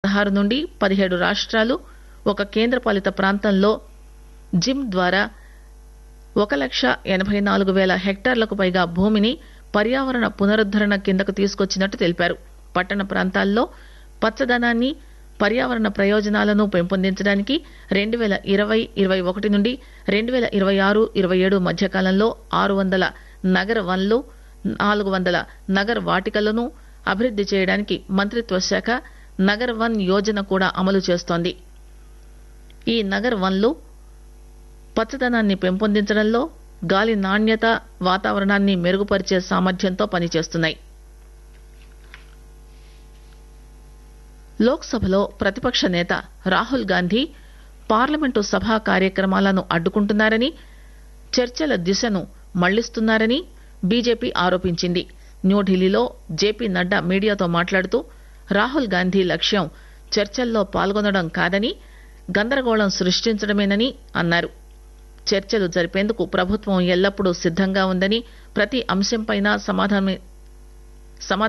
పదహారు నుండి పదిహేడు రాష్ట్రాలు ఒక కేంద్రపాలిత ప్రాంతంలో జిమ్ ద్వారా ఒక లక్ష ఎనభై నాలుగు వేల హెక్టార్లకు పైగా భూమిని పర్యావరణ పునరుద్దరణ కిందకు తీసుకొచ్చినట్టు తెలిపారు పట్టణ ప్రాంతాల్లో పచ్చదనాన్ని పర్యావరణ ప్రయోజనాలను పెంపొందించడానికి రెండు వేల ఇరవై ఇరవై ఒకటి నుండి రెండు వేల ఇరవై ఆరు ఇరవై ఏడు మధ్యకాలంలో ఆరు వందల నగర వన్లు నాలుగు వందల నగర వాటికలను అభివృద్ది చేయడానికి మంత్రిత్వ శాఖ నగర్ వన్ యోజన కూడా అమలు చేస్తోంది ఈ నగర్ వన్లు పచ్చదనాన్ని పెంపొందించడంలో గాలి నాణ్యత వాతావరణాన్ని మెరుగుపరిచే సామర్థ్యంతో పనిచేస్తున్నాయి లోక్సభలో ప్రతిపక్ష నేత రాహుల్ గాంధీ పార్లమెంటు సభా కార్యక్రమాలను అడ్డుకుంటున్నారని చర్చల దిశను మళ్లిస్తున్నారని బీజేపీ ఆరోపించింది న్యూఢిల్లీలో జేపీ నడ్డా మీడియాతో మాట్లాడుతూ రాహుల్ గాంధీ లక్ష్యం చర్చల్లో పాల్గొనడం కాదని గందరగోళం సృష్టించడమేనని అన్నారు చర్చలు జరిపేందుకు ప్రభుత్వం ఎల్లప్పుడూ సిద్దంగా ఉందని ప్రతి అంశంపైనా సమాధానం